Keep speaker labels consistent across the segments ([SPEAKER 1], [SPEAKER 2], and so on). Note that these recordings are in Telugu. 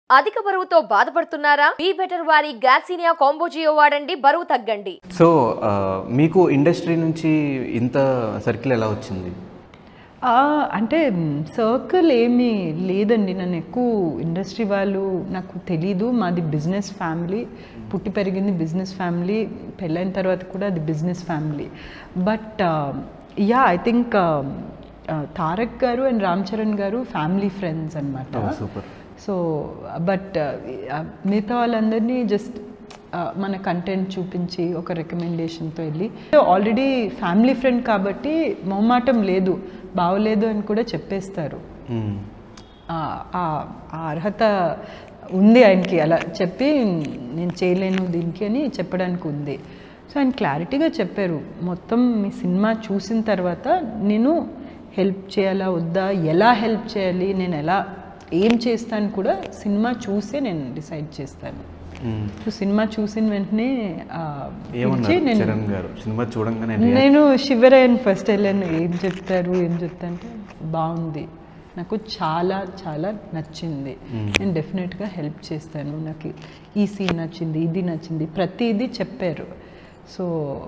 [SPEAKER 1] అధిక బరువుతో బాధపడుతున్నారా బీ బెటర్ వారి గ్యాసీనియా కాంబోజియో వాడండి బరువు తగ్గండి
[SPEAKER 2] సో ఆ, మీకు ఇండస్ట్రీ నుంచి ఇంత సర్కిల్ ఎలా వచ్చింది
[SPEAKER 3] ఆ, అంటే సర్కిల్ ఏమీ లేదండి నన్ను ఎక్కువ ఇండస్ట్రీ వాళ్ళు నాకు తెలీదు మాది బిజినెస్ ఫ్యామిలీ పుట్టి పెరిగింది బిజినెస్ ఫ్యామిలీ పెళ్ళైన తర్వాత కూడా అది business family but ya I think Tarak garu and Ram Charan garu family friends అనమాట
[SPEAKER 2] సూపర్
[SPEAKER 3] సో బట్ మిగతా వాళ్ళందరినీ జస్ట్ మన కంటెంట్ చూపించి ఒక రికమెండేషన్తో వెళ్ళి ఆల్రెడీ ఫ్యామిలీ ఫ్రెండ్ కాబట్టి మొహమాటం లేదు బాగోలేదు అని కూడా చెప్పేస్తారు ఆ- ఆ ఆ అర్హత ఉంది ఆయనకి అలా చెప్పి నేను చేయలేను దీనికి అని చెప్పడానికి ఉంది సో ఆయన క్లారిటీగా చెప్పారు మొత్తం మీ సినిమా చూసిన తర్వాత నేను హెల్ప్ చేయాలా వద్దా ఎలా హెల్ప్ చేయాలి నేను ఎలా ఏం చేస్తాను కూడా సినిమా చూసే నేను డిసైడ్ చేస్తాను సో సినిమా చూసిన వెంటనే ఆ, పిలిచి
[SPEAKER 2] ఏమన్నారు
[SPEAKER 3] నేను
[SPEAKER 2] చరణ్ గారు సినిమా చూడంగానే
[SPEAKER 3] నేను శివరాయన్ ఫస్ట్ వెళ్ళాను ఏం చెప్తారు ఏం చెప్తా అంటే బాగుంది నాకు చాలా చాలా నచ్చింది నేను డెఫినెట్గా హెల్ప్ చేస్తాను నాకు ఈ సీన్ నచ్చింది ఇది నచ్చింది ప్రతిదీ చెప్పారు సో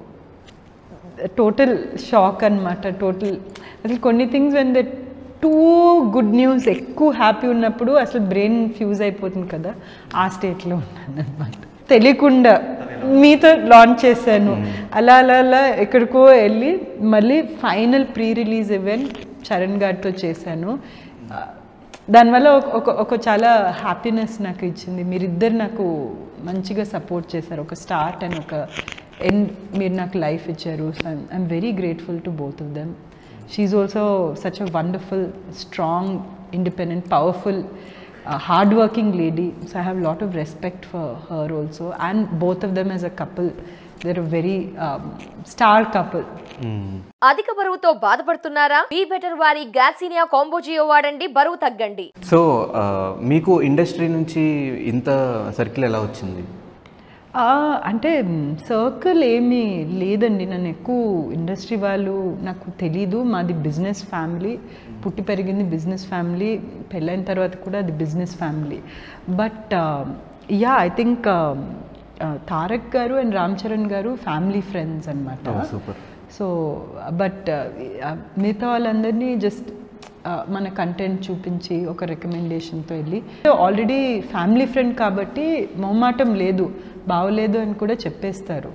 [SPEAKER 3] టోటల్ షాక్ అనమాట టోటల్ అసలు కొన్ని things when the too good news ఎక్కువ హ్యాపీ ఉన్నప్పుడు అసలు బ్రెయిన్ ఫ్యూజ్ అయిపోతుంది కదా ఆ స్టేట్లో ఉన్నాను అనమాట తెలియకుండా మీతో లాంచ్ చేశాను అలా అలా అలా ఎక్కడికో వెళ్ళి మళ్ళీ final pre release event Charan గారితో చేశాను ఆ, దానివల్ల ఒక- ఒక ఒక చాలా హ్యాపీనెస్ నాకు ఇచ్చింది మీరిద్దరు నాకు మంచిగా సపోర్ట్ చేశారు ఒక స్టార్ట్ అండ్ ఒక ఎండ్ మీరు నాకు లైఫ్ ఇచ్చారు so I'm very grateful to both of them she's also such a wonderful strong independent powerful hard working lady so I have lot of respect for her also and both of them as a couple they're a very star couple
[SPEAKER 1] అధిక బరువుతో బాధపడుతున్నారా బీ బెటర్ వారి గ్యాసీనియా కాంబోజియో వాడండి బరువు తగ్గండి
[SPEAKER 2] సో ఆ, మీకు ఇండస్ట్రీ నుంచి ఇంత సర్కిల్ ఎలా వచ్చింది
[SPEAKER 3] ఆ, అంటే సర్కిల్ ఏమీ లేదండి నన్ను ఎక్కువ ఇండస్ట్రీ వాళ్ళు నాకు తెలీదు మాది బిజినెస్ ఫ్యామిలీ పుట్టి పెరిగింది బిజినెస్ ఫ్యామిలీ పెళ్ళైన తర్వాత కూడా అది business family but ya I think Tarak garu and Ram Charan garu family friends అనమాట
[SPEAKER 2] సూపర్
[SPEAKER 3] సో బట్ మిగతా వాళ్ళందరినీ జస్ట్ మన కంటెంట్ చూపించి ఒక రికమెండేషన్తో వెళ్ళి ఆల్రెడీ ఫ్యామిలీ ఫ్రెండ్ కాబట్టి మొహమాటం లేదు బాగోలేదు అని కూడా చెప్పేస్తారు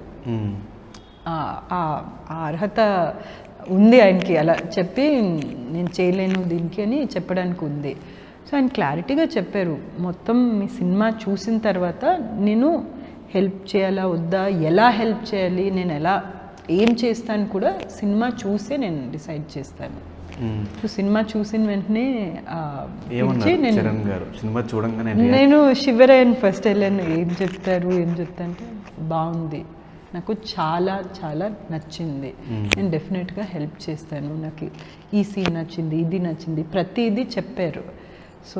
[SPEAKER 3] ఆ- ఆ ఆ అర్హత ఉంది ఆయనకి అలా చెప్పి నేను చేయలేను దీనికి అని చెప్పడానికి ఉంది సో ఆయన క్లారిటీగా చెప్పారు మొత్తం మీ సినిమా చూసిన తర్వాత నేను హెల్ప్ చేయాలా వద్దా ఎలా హెల్ప్ చేయాలి నేను ఎలా ఏం చేస్తాను కూడా సినిమా చూసే నేను డిసైడ్ చేస్తాను సో సినిమా చూసిన వెంటనే ఆ, పిలిచి
[SPEAKER 2] ఏమన్నారు
[SPEAKER 3] నేను
[SPEAKER 2] చరణ్ గారు సినిమా చూడంగానే
[SPEAKER 3] నేను శివరాయన్ ఫస్ట్ వెళ్ళాను ఏం చెప్తారు ఏం చెప్తా అంటే బాగుంది నాకు చాలా చాలా నచ్చింది నేను డెఫినెట్గా హెల్ప్ చేస్తాను నాకు ఈ సీన్ నచ్చింది ఇది నచ్చింది ప్రతిదీ చెప్పారు సో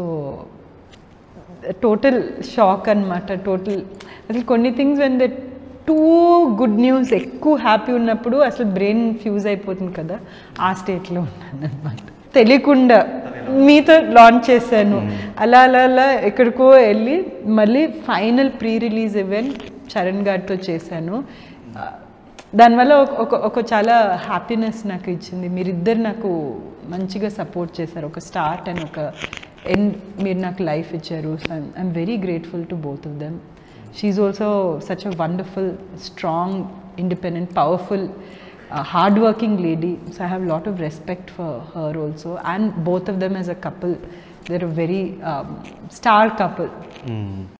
[SPEAKER 3] టోటల్ షాక్ అనమాట టోటల్ అసలు కొన్ని things when the too good news ఎక్కువ హ్యాపీ ఉన్నప్పుడు అసలు బ్రెయిన్ ఫ్యూజ్ అయిపోతుంది కదా ఆ స్టేట్లో ఉన్నాను అనమాట తెలియకుండా మీతో లాంచ్ చేశాను అలా అలా అలా ఎక్కడికో వెళ్ళి మళ్ళీ final pre release event Charan గారితో చేశాను ఆ, దానివల్ల ఒక- ఒక ఒక చాలా హ్యాపీనెస్ నాకు ఇచ్చింది మీరిద్దరు నాకు మంచిగా సపోర్ట్ చేశారు ఒక స్టార్ట్ అండ్ ఒక ఎండ్ మీరు నాకు లైఫ్ ఇచ్చారు so I'm very grateful to both of them she's also such a wonderful strong independent powerful hard working lady so I have lot of respect for her also and both of them as a couple they're a very star couple